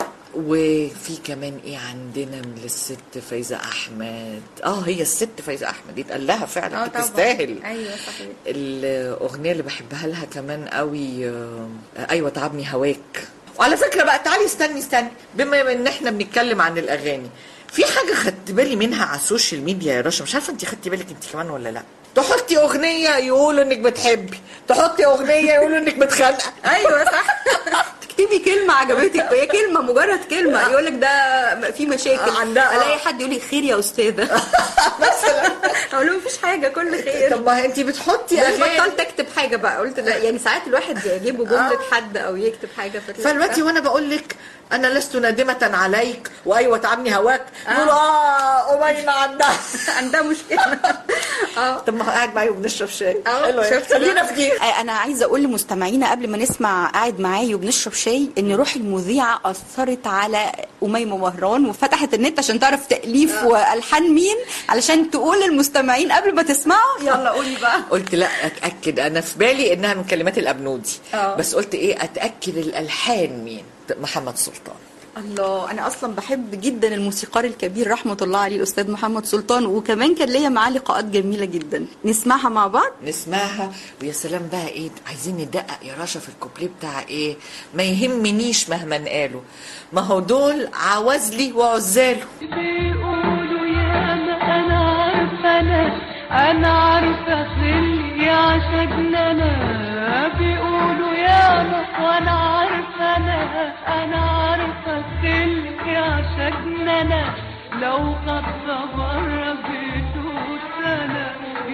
وفي كمان ايه عندنا من للست فايزه احمد اه هي الست فايزه احمد يتقال لها فعلا تستاهل ايوه صحيح الاغنيه اللي بحبها لها كمان قوي آه، ايوه تعبني هواك وعلى فكره بقى تعالي استني استني بما ان احنا بنتكلم عن الاغاني في حاجه خدت بالي منها على السوشيال ميديا يا رشا مش عارفه انت خدتي بالك انت كمان ولا لا تحطي اغنيه يقولوا انك بتحبي تحطي اغنيه يقولوا انك متخانقه ايوه صح تكتبي كلمه عجبتك هي كلمه مجرد كلمه يقول لك ده في مشاكل عندها- الاقي حد يقول لي خير يا استاذه مثلا اقول له مفيش حاجه كل خير طب ما انت بتحطي يعني اغاني بطلت اكتب حاجه بقى قلت لا يعني ساعات الواحد يجيبه جمله حد او يكتب حاجه فتلاقي- فالوقتي وانا بقول لك انا لست نادمه عليك وايوه تعبني هواك يقولوا اه اميمه عندها عندها مشكله اه طب ما هو قاعد معايا وبنشرب شاي اه حلو شفت خلينا في دي انا عايزه اقول لمستمعينا قبل ما نسمع قاعد معايا وبنشرب شاي ان روح المذيعه اثرت على اميمه مهران وفتحت النت عشان تعرف تاليف والحان مين علشان تقول للمستمعين قبل ما تسمعوا يلا قولي بقى قلت لا اتاكد انا في بالي انها من كلمات الابنودي اه. بس قلت ايه اتاكد الالحان مين محمد سلطان الله انا اصلا بحب جدا الموسيقار الكبير رحمه الله عليه الاستاذ محمد سلطان وكمان كان ليا معاه لقاءات جميله جدا نسمعها مع بعض نسمعها ويا سلام بقى ايه عايزين ندقق يا رشا في الكوبليه بتاع ايه ما يهمنيش مهما قالوا ما هو دول عوازلي وعزاله بيقولوا يا ما انا عارفه انا انا عارفه خلي عشقنا انا بيقولوا يا ما وانا عارفه انا انا عارفه خلي عشقنا انا لو خطه بره بيته سنه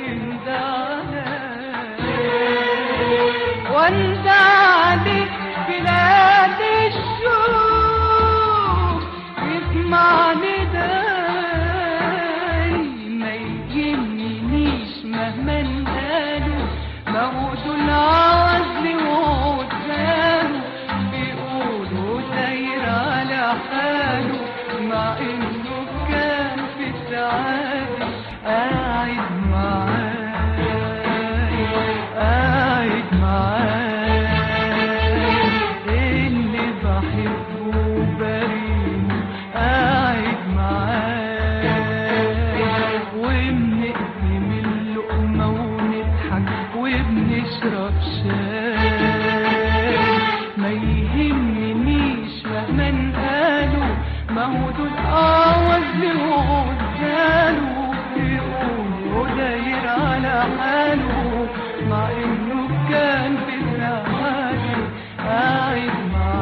يندعنا وانت عليك بلاد الشوق يسمع نداي ما يهمنيش مهما قالوا ما هو دول عزل وعزاله بيقولوا داير على حاله مع انه كان في السعادة قاعد معاي قاعد معاي اللي بحبه بريء قاعد معاي وبنقسم اللقمة ونضحك وبنشرب شاي ما يهمنيش مهما قالوا ما هو دول أعوز وعزاله بيقولوا داير على حاله مع إنه كان في سعادة قاعد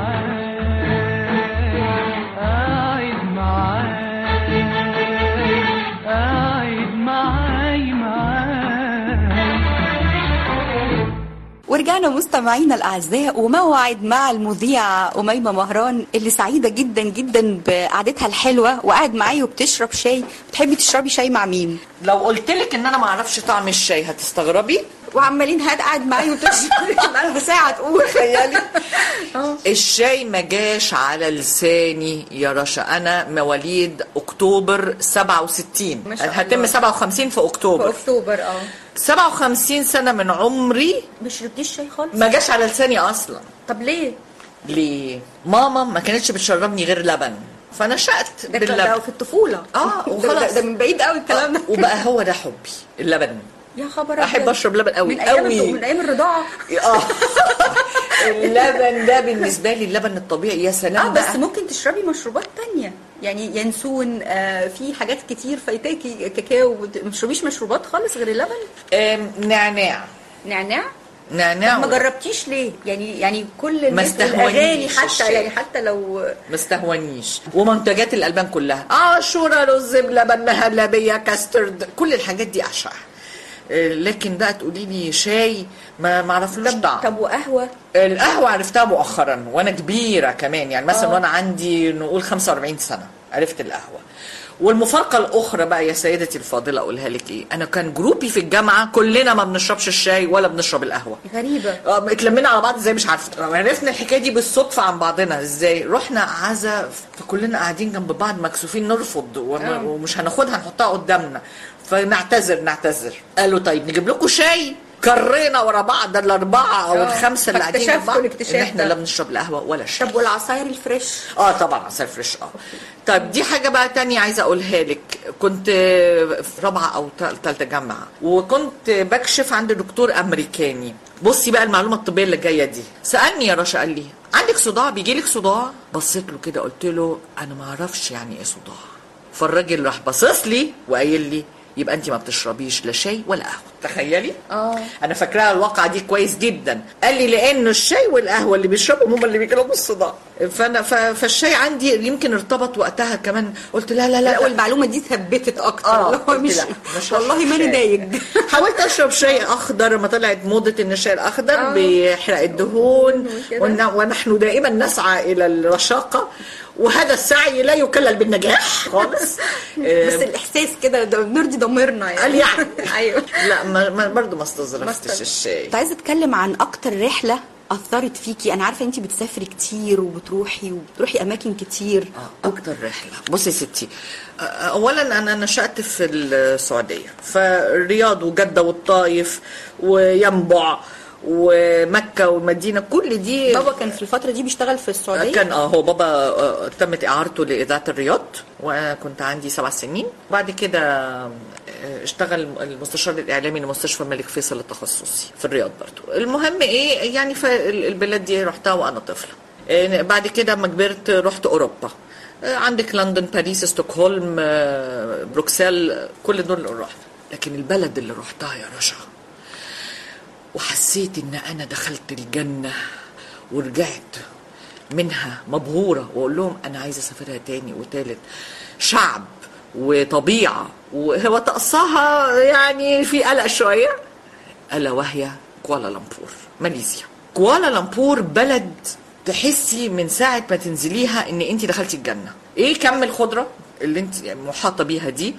معاي قاعد معاي قاعد معاي معاي ورجعنا مستمعينا الاعزاء وموعد مع المذيعه اميمه مهران اللي سعيده جدا جدا بقعدتها الحلوه وقاعد معايا وبتشرب شاي بتحبي تشربي شاي مع مين لو قلت لك ان انا ما اعرفش طعم الشاي هتستغربي وعمالين هاد قاعد معايا وتشربي بقالها ساعه تقول تخيلي الشاي ما جاش على لساني يا رشا انا مواليد اكتوبر 67 ما شاء هتم الله. 57 في في اكتوبر اكتوبر اه 57 سنه من عمري ما شربتيش شاي خالص ما جاش على لساني اصلا طب ليه ليه ماما ما كانتش بتشربني غير لبن فنشأت ده, ده باللبن في الطفوله اه ده- وخلاص ده, ده من بعيد قوي الكلام ده وبقى هو ده حبي اللبن يا خبر احب أبيض. اشرب لبن قوي من ايام قوي من ايام الرضاعه اه اللبن ده بالنسبه لي اللبن الطبيعي يا سلام اه بقى بس ممكن تشربي مشروبات تانية يعني ينسون آه في حاجات كتير فايتاكي كاكاو ما تشربيش مشروبات خالص غير اللبن آم، نعناع نعناع نعناع ما جربتيش ليه يعني يعني كل الناس استهونيش الاغاني حتى الشاي. يعني حتى لو ما استهونيش ومنتجات الالبان كلها عاشوره رز بلبن مهلبيه كاسترد كل الحاجات دي اعشقها آه، لكن بقى تقولي لي شاي ما ما اعرفلوش طعم طب وقهوه القهوه عرفتها مؤخرا وانا كبيره كمان يعني مثلا آه. وانا عندي نقول 45 سنه عرفت القهوه والمفارقه الاخرى بقى يا سيدتي الفاضله اقولها لك ايه انا كان جروبي في الجامعه كلنا ما بنشربش الشاي ولا بنشرب القهوه غريبه اه اتلمينا على بعض ازاي مش عارفه عرفنا الحكايه دي بالصدفه عن بعضنا ازاي رحنا عزا فكلنا قاعدين جنب بعض مكسوفين نرفض وما- ومش هناخدها نحطها قدامنا فنعتذر نعتذر قالوا طيب نجيب لكم شاي كرينا ورا بعض الاربعه او اه. الخمسه اللي قاعدين جنب فاكتشفتوا بعض الاكتشاف ان احنا ده. لا بنشرب لا قهوه ولا شاي طب والعصاير الفريش اه طبعا عصير فريش اه طيب دي حاجه بقى تانية عايزه اقولها لك كنت في رابعه او ثالثه جامعه وكنت بكشف عند دكتور امريكاني بصي بقى المعلومه الطبيه اللي جايه دي سالني يا رشا قال لي عندك صداع بيجي لك صداع بصيت له كده قلت له انا ما اعرفش يعني ايه صداع فالراجل راح باصص لي وقايل لي يبقى انت ما بتشربيش لا شاي ولا قهوه تخيلي اه انا فاكراها الواقعه دي كويس جدا قال لي لانه الشاي والقهوه اللي بيشربهم هم اللي بيجيلهم الصداع فانا ف- فالشاي عندي يمكن ارتبط وقتها كمان قلت لا لا لا, لا والمعلومه دي ثبتت اكتر اه اللي هو قلت مش لا، مش والله هشرب ما انا شاي. دايج حاولت اشرب شاي اخضر ما طلعت موضه ان الشاي الاخضر آه. بيحرق الدهون وكده. ون- ونحن دائما نسعى الى الرشاقه وهذا السعي لا يكلل بالنجاح خالص بس الاحساس كده ده بنرضي ضميرنا يعني قال يعني ايوه لا ما ما برضه ما ما استظرفتش استظرف- الشاي كنت عايزه اتكلم عن اكتر رحله اثرت فيكي انا عارفه انت بتسافري كتير وبتروحي وبتروحي اماكن كتير اكتر رحله بصي يا ستي أ- اولا انا نشات في السعوديه فالرياض وجده والطائف وينبع ومكه والمدينه كل دي بابا كان في الفتره دي بيشتغل في السعوديه كان اه هو بابا آه، تمت اعارته لاذاعه الرياض وانا كنت عندي سبع سنين بعد كده آه، اشتغل المستشار الاعلامي لمستشفى الملك فيصل التخصصي في الرياض برضو المهم ايه يعني فالبلاد دي رحتها وانا طفله آه، بعد كده لما كبرت رحت اوروبا آه، عندك لندن باريس ستوكهولم آه، بروكسل كل دول رحت لكن البلد اللي رحتها يا رشا وحسيت ان انا دخلت الجنه ورجعت منها مبهوره واقول لهم انا عايزه اسافرها تاني وتالت شعب وطبيعه وهو تقصاها يعني في قلق شويه الا وهي كوالالمبور ماليزيا كوالالمبور بلد تحسي من ساعه ما تنزليها ان انت دخلتي الجنه ايه كم الخضره اللي انت يعني محاطه بيها دي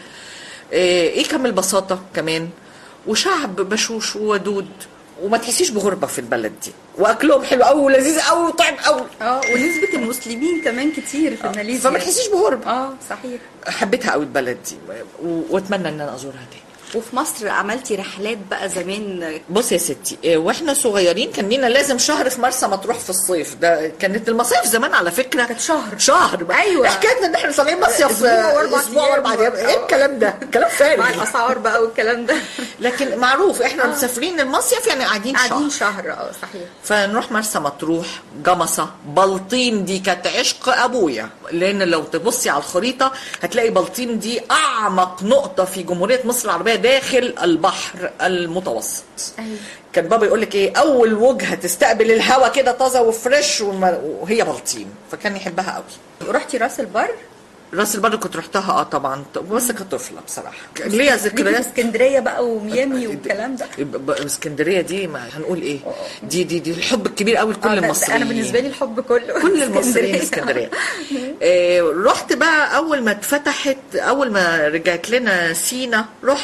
ايه إيه كم البساطه كمان وشعب بشوش وودود وما تحسيش بغربه في البلد دي واكلهم حلو قوي ولذيذ قوي وطعم قوي اه ونسبه المسلمين كمان كتير في ماليزيا فما تحسيش بغربه اه صحيح حبيتها قوي البلد دي و- واتمنى ان انا ازورها تاني وفي مصر عملتي رحلات بقى زمان بص يا ستي إيه، واحنا صغيرين كان لينا لازم شهر في مرسى مطروح في الصيف ده كانت المصايف زمان على فكره كانت شهر. شهر أيوة. حكايتنا ان احنا طالعين مصيف أسبوع وأربع اسبوع أيام. واربع ايام ايه آه. الكلام ده كلام مع فارغ الاسعار بقى والكلام ده لكن معروف احنا مسافرين المصيف يعني قاعدين قاعدين شهر شهر اه صحيح فنروح مرسى مطروح جمصة بلطيم دي كانت عشق ابويا لان لو تبصي على الخريطه هتلاقي بلطيم دي اعمق نقطه في جمهوريه مصر العربيه داخل البحر المتوسط أيوة. كان بابا يقول لك ايه اول وجهه تستقبل الهواء كده طازه وفريش وما- وهي بلطيم فكان يحبها قوي رحتي راس البر راس البر كنت رحتها اه طبعا بس كطفله بصراحه ليا ليكي في ذكريات اسكندريه بقى وميامي والكلام ده ب- ب- اسكندريه دي ما هنقول ايه دي دي دي الحب الكبير قوي آه، لكل ده- ده المصريين انا بالنسبه لي الحب كله كل المصريين اسكندريه آه، رحت بقى اول ما اتفتحت اول ما رجعت لنا سينا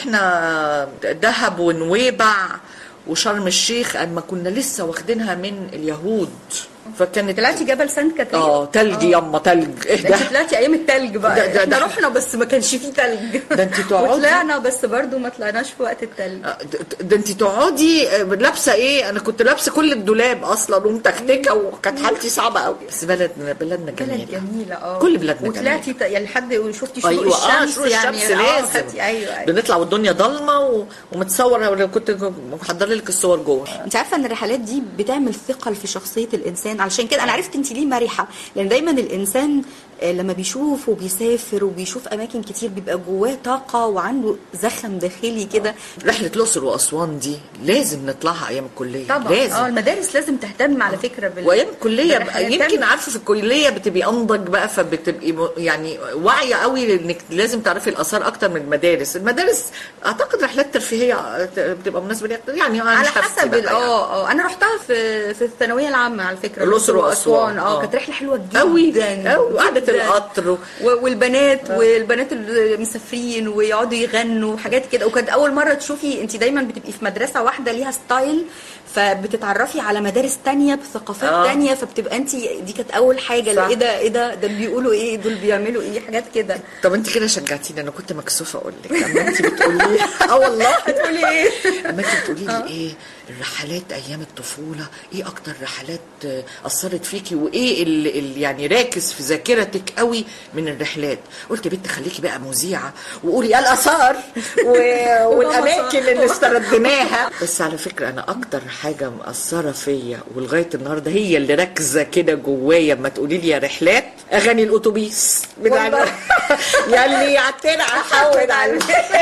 رحنا دهب ونويبع وشرم الشيخ اما كنا لسه واخدينها من اليهود فكانت طلعتي جبل سانت كاترين اه تلج يما تلج ايه ده ده انت طلعتي ايام التلج بقى ده- ده- احنا ده- رحنا بس ما كانش فيه تلج ده انت تقعدي- وطلعنا بس برضو ما طلعناش في وقت التلج آه، ده- ده انت تقعدي آه، لابسه ايه انا كنت لابسه كل الدولاب اصلا ومتكتكه وكانت حالتي صعبه قوي بس بلدنا بلدنا بلد جميله جميله اه كل بلادنا وطلعتي ت- يعني لحد شفتي شروق ايوه اه الشمس شروق يعني الشمس آه، لازم خدتي- ايوه ايوه بنطلع والدنيا ضلمه و... ومتصور ولو كنت محضر لك الصور جوه انت عارفه ان الرحلات دي بتعمل ثقل في شخصيه الانسان علشان كده انا عرفت انت ليه مرحه لان دايما الانسان آه، لما بيشوف وبيسافر وبيشوف اماكن كتير بيبقى جواه طاقه وعنده زخم داخلي كده رحله الاقصر واسوان دي لازم نطلعها ايام الكليه طبعا لازم اه المدارس لازم تهتم على فكره بال وايام الكليه بقى بالرحلات. يمكن تعمل- عارفه في الكليه بتبقي انضج بقى فبتبقي م- يعني واعيه قوي انك لازم تعرفي الاثار اكتر من المدارس المدارس اعتقد رحلات ترفيهيه بتبقى مناسبه ليها يعني أنا على مش هفتي حسب بقى ال- اه اه انا رحتها في في الثانويه العامه على فكره الأقصر وأسوان. اه آه. كانت رحله حلوه جدا قوي قوي وقعده جداً. القطر و- و- والبنات والبنات المسافرين ويقعدوا يغنوا وحاجات كده وكانت اول مره تشوفي انت دايما بتبقي في مدرسه واحده ليها ستايل فبتتعرفي على مدارس تانية بثقافات آه. آه. تانية فبتبقى انت دي كانت اول حاجه صح. ايه ده ايه ده ده بيقولوا ايه دول بيعملوا ايه حاجات كده طب انت كده شجعتيني انا كنت مكسوفه اقول لك اما انت بتقولي اه والله هتقولي ايه اما انت بتقولي لي ايه الرحلات ايام الطفوله ايه اكتر رحلات آه، اثرت فيكي وايه اللي اللي يعني راكز في ذاكرتك قوي من الرحلات قلت يا بنت خليكي بقى مذيعه وقولي الاثار و... والاماكن اللي استردناها بس على فكره انا اكتر حاجه مأثره فيا ولغايه النهارده هي اللي راكزه كده جوايا اما تقولي لي يا رحلات اغاني الاتوبيس بتاع والله. يلي عالترعه حول على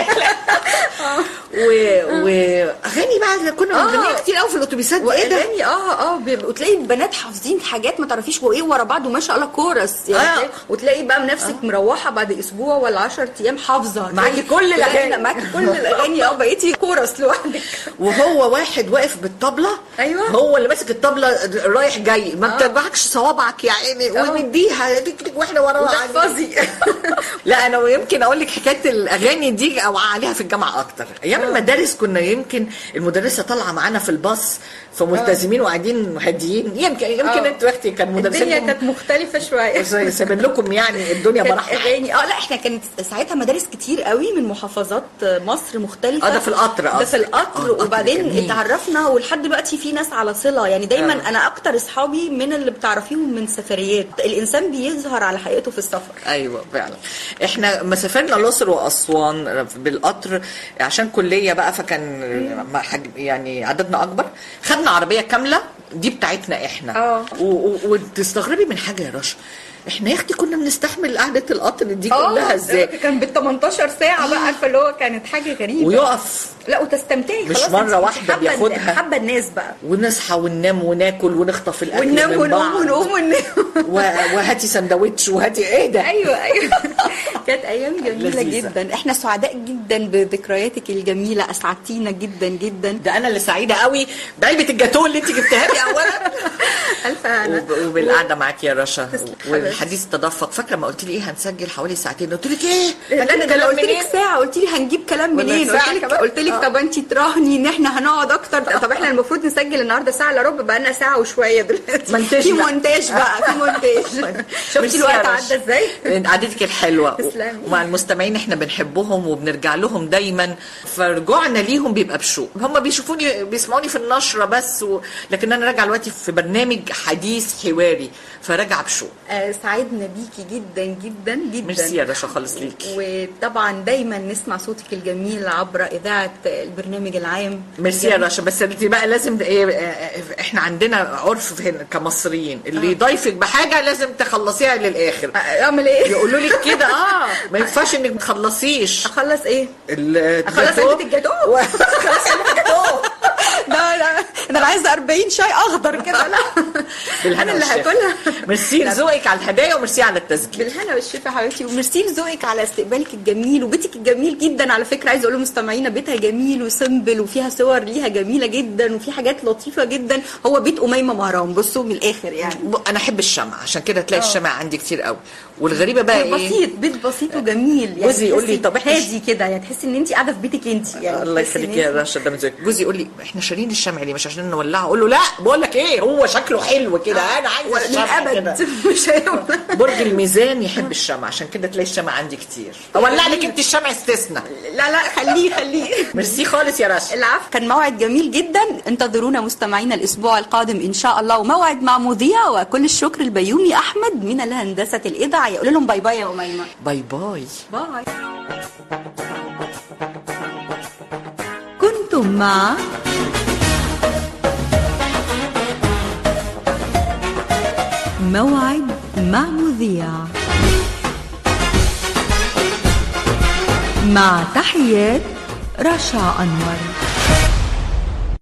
و- واغاني بقى اللي كنا بنغنيها كتير قوي في الاتوبيسات دي ايه ده واغاني اه اه بيبقى- وتلاقي البنات حافظين حاجات ما تعرفيش هو ايه ورا بعض وما شاء الله كورس يعني آه. تلاقي- وتلاقي بقى نفسك مروحه بعد اسبوع ولا 10 ايام حافظه معاكي تلاقي- كل تلاقي الأغاني. معاكي كل الاغاني اه بقيتي كورس لوحدك وهو واحد واقف بالطبله أيوة. هو اللي ماسك الطبله رايح جاي ما آه. بتتبعكش صوابعك يا عيني آه. ومديها تك تك واحنا وراه وتحفظي لا انا يمكن اقول لك حكايه الاغاني دي او عليها في الجامعه اكتر ايام المدارس كنا يمكن المدرسه طالعه معانا في الباص فملتزمين وقاعدين هاديين يمكن يمكن آه. انتوا اختي كان الدنيا مدرسين كانت مختلفه شويه سايبين لكم يعني الدنيا كانت براحتها اغاني اه لا احنا كانت ساعتها مدارس كتير قوي من محافظات مصر مختلفه آه، ده في القطر ده في قصدك. القطر آه، القطر وبعدين جميل. اتعرفنا ولحد دلوقتي في ناس على صله يعني دايما آه. انا اكتر اصحابي من اللي بتعرفيهم من سفريات الانسان بيظهر على حقيقته في السفر ايوه فعلا احنا ما سافرنا الاقصر واسوان بالقطر عشان كليه بقى فكان ما حج- يعني عددنا اكبر خدنا عربيه كامله دي بتاعتنا احنا اه. و- و- وتستغربي من حاجه يا رشا احنا يا اختي كنا بنستحمل قعده القطر دي كلها ازاي كان بال 18 ساعه بقى عارفه اللي هو كانت حاجه غريبه ويقف لا وتستمتعي مش خلاص مرة انت واحدة حابة- بياخدها. حابه الناس بقى ونصحى وننام وناكل ونخطف الاكل وننام من ونقوم بعض. ونقوم وننام و- وهاتي سندوتش وهاتي ايه ده ايوه ايوه كانت ايام جميله لذيذة. جدا احنا سعداء جدا بذكرياتك الجميله اسعدتينا جدا جدا ده انا اللي سعيده قوي بعلبه الجاتوه اللي انت جبتها لي اولا الف هنا وب- وبالقعده معاك يا رشا تسلم والحديث تدفق فاكره ما قلت لي ايه هنسجل حوالي ساعتين قلت لك ايه لا هنجيب انا كلام قلت منين؟ لك ساعه قلت لي هنجيب كلام ولا منين ساعة قلت لك كمان؟ قلت لك آه. طب انت تراهني ان احنا هنقعد اكتر طب احنا المفروض نسجل النهارده ساعه الا ربع بقى لنا ساعه وشويه دلوقتي منتج في بقى. مونتاج بقى في مونتاج ميرسي شفتي يا الوقت رشا. عدى ازاي قعدتك الحلوه تسلمي. ومع المستمعين احنا بنحبهم وبنرجع لهم دايما فرجوعنا ليهم بيبقى بشوق هم بيشوفوني بيسمعوني في النشره بس و... لكن انا راجعه دلوقتي في برنامج حديث حواري فراجعه بشوق آه سعدنا بيكي جدا جدا جدا ميرسي يا رشا خالص ليكي وطبعا دايما نسمع صوتك الجميل عبر اذاعه البرنامج العام ميرسي يا رشا بس انت بقى لازم ايه اه، احنا عندنا عرف هنا كمصريين اللي يضيفك بحاجه لازم تخلصيها للاخر آه، اعمل ايه يقولوا لك كده اه ما ينفعش انك ما تخلصيش اخلص ايه ال- اخلص الجاتوه. علبه الجاتوه و- خلاص علبة الجاتوه. لا لا ده انا عايزه 40 شاي اخضر كده لا بالهنا أنا اللي والشفا. هاكلها. ميرسي لذوقك على الهدايا وميرسي على التسجيل بالهنا والشفا يا حبيبتي وميرسي لذوقك على استقبالك الجميل وبيتك الجميل جدا على فكره عايزه اقول لمستمعينا بيتها جميل وسمبل وفيها صور ليها جميله جدا وفي حاجات لطيفه جدا هو بيت اميمه مهران بصوا من الاخر يعني ب- انا احب الشمع عشان كده تلاقي الشمع عندي كتير قوي والغريبه بقى ايه بسيط بيت بسيط وجميل يعني جوزي يقول لي تحسي طب إحنا- هادي كده يعني تحسي ان انت قاعده في بيتك انت يعني الله تحسي إن يخليك يا أنت- رشا ده من ذوقك. جوزي يقول لي احنا شارين الشمع ليه مش عشان نولعه اقول له لا بقول لك ايه هو شكله حلو كده انا عايز الشمع كده للابد مش هيولع برج الميزان يحب الشمع عشان كده تلاقي الشمع عندي كتير اولع لك انت الشمع استثنى لا لا خليه خليه ميرسي خالص يا رشا العفو كان موعد جميل جدا انتظرونا مستمعينا الاسبوع القادم ان شاء الله وموعد مع مذيع وكل الشكر البيومي احمد من الهندسه الاذاعيه يقول لهم باي باي يا اميمه باي باي باي كنتم مع موعد مع مذيع مع تحيات رشا أنور